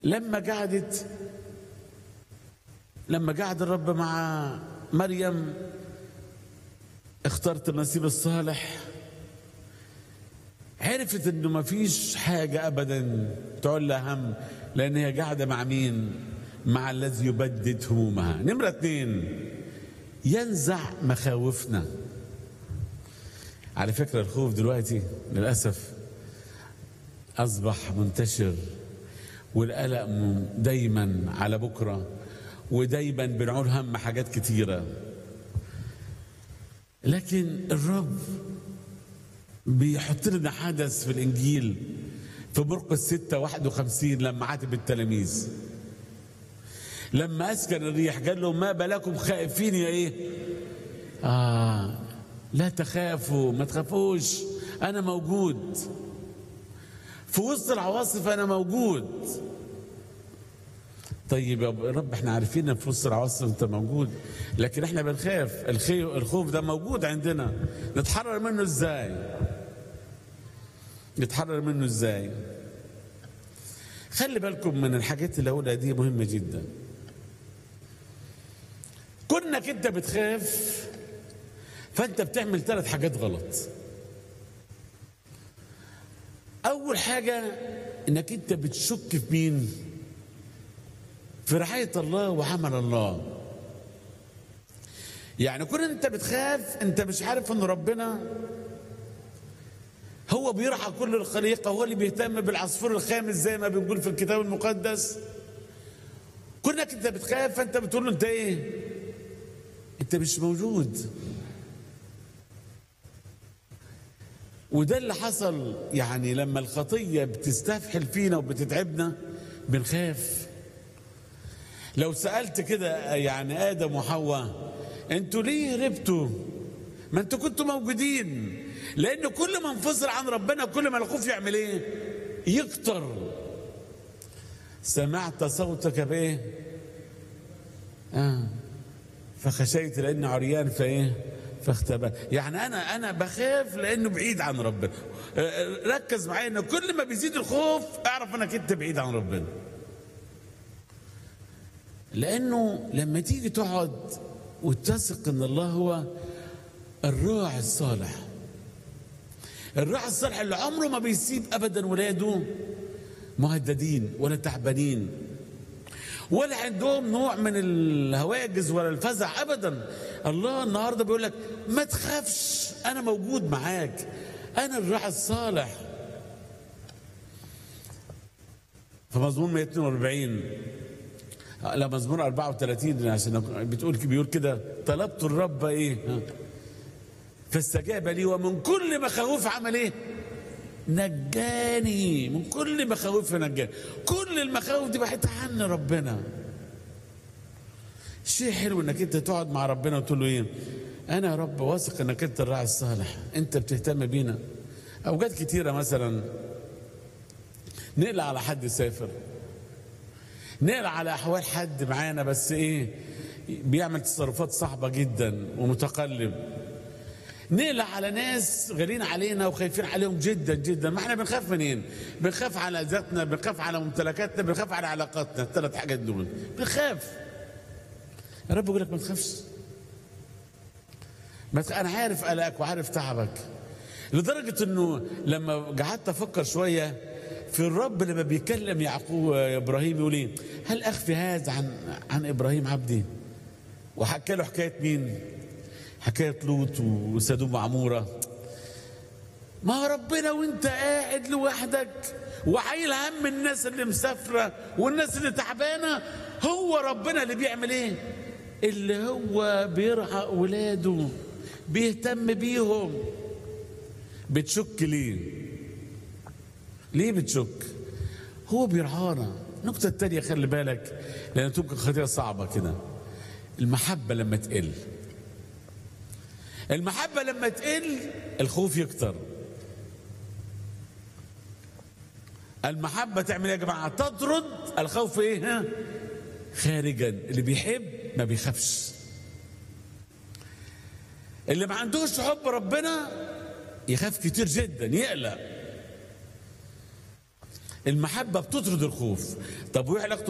لما قعدت لما قعد الرب مع مريم اخترت النصيب الصالح عرفت انه ما فيش حاجة ابدا تعول لها هم لان هي قاعدة مع مين مع الذي يبدد همومها نمرة اتنين ينزع مخاوفنا على فكرة الخوف دلوقتي للأسف أصبح منتشر والقلق دايما على بكرة ودايما بنعول هم حاجات كتيرة لكن الرب بيحط لنا حدث في الإنجيل في مرقس 6 51 لما عاتب التلاميذ لما أسكن الريح قال لهم ما بالكم خائفين يا إيه آه لا تخافوا ما تخافوش أنا موجود في وسط العواصف أنا موجود طيب يا رب احنا عارفين ان في وسط العواصف انت موجود لكن احنا بنخاف الخوف ده موجود عندنا نتحرر منه ازاي نتحرر منه ازاي خلي بالكم من الحاجات اللي هقولها دي مهمه جدا كونك انت بتخاف فانت بتعمل ثلاث حاجات غلط اول حاجه انك انت بتشك في مين في رعايه الله وعمل الله يعني كون انت بتخاف انت مش عارف ان ربنا هو بيرعى كل الخليقه هو اللي بيهتم بالعصفور الخامس زي ما بنقول في الكتاب المقدس كونك انت بتخاف فانت بتقول له انت ايه انت مش موجود وده اللي حصل يعني لما الخطية بتستفحل فينا وبتتعبنا بنخاف لو سألت كده يعني آدم وحواء انتوا ليه هربتوا ما انتوا كنتوا موجودين لأن كل ما انفصل عن ربنا كل ما الخوف يعمل ايه يكتر سمعت صوتك بايه آه فخشيت لأني عريان فايه فاختبأ يعني انا انا بخاف لانه بعيد عن ربنا ركز معايا ان كل ما بيزيد الخوف اعرف انك انت بعيد عن ربنا لانه لما تيجي تقعد وتثق ان الله هو الراعي الصالح الراعي الصالح اللي عمره ما بيسيب ابدا ولاده مهددين ولا تعبانين ولا عندهم نوع من الهواجس ولا الفزع ابدا الله النهارده بيقول لك ما تخافش انا موجود معاك انا الراعي الصالح في مزمور 142 لا مزمور 34 عشان بتقول بيقول كده طلبت الرب ايه فاستجاب لي ومن كل مخاوف عمل ايه نجاني من كل مخاوف نجاني كل المخاوف دي بحث عني ربنا شيء حلو انك انت تقعد مع ربنا وتقول له ايه انا يا رب واثق انك انت الراعي الصالح انت بتهتم بينا اوقات كتيره مثلا نقلع على حد سافر نقلع على احوال حد معانا بس ايه بيعمل تصرفات صعبه جدا ومتقلب نقلع على ناس غالين علينا وخايفين عليهم جدا جدا ما احنا بنخاف منين بنخاف على ذاتنا بنخاف على ممتلكاتنا بنخاف على علاقاتنا الثلاث حاجات دول بنخاف يا رب يقول لك ما تخافش ما تخ... انا عارف قلقك وعارف تعبك لدرجه انه لما قعدت افكر شويه في الرب لما بيكلم يعقوب ابراهيم يقول ايه هل اخفي هذا عن عن ابراهيم عبدي وحكى له حكايه مين حكايه لوط وسدوم وعموره ما هو ربنا وانت قاعد لوحدك وعايل هم الناس اللي مسافره والناس اللي تعبانه هو ربنا اللي بيعمل ايه اللي هو بيرعى اولاده بيهتم بيهم بتشك ليه ليه بتشك هو بيرعانا النقطة التانية خلي بالك لأن تبقى خطيئة صعبة كده المحبة لما تقل المحبة لما تقل الخوف يكتر المحبة تعمل ايه يا جماعة تطرد الخوف ايه ها خارجا اللي بيحب ما بيخافش اللي ما عندوش حب ربنا يخاف كتير جدا يقلق المحبه بتطرد الخوف طب وايه علاقته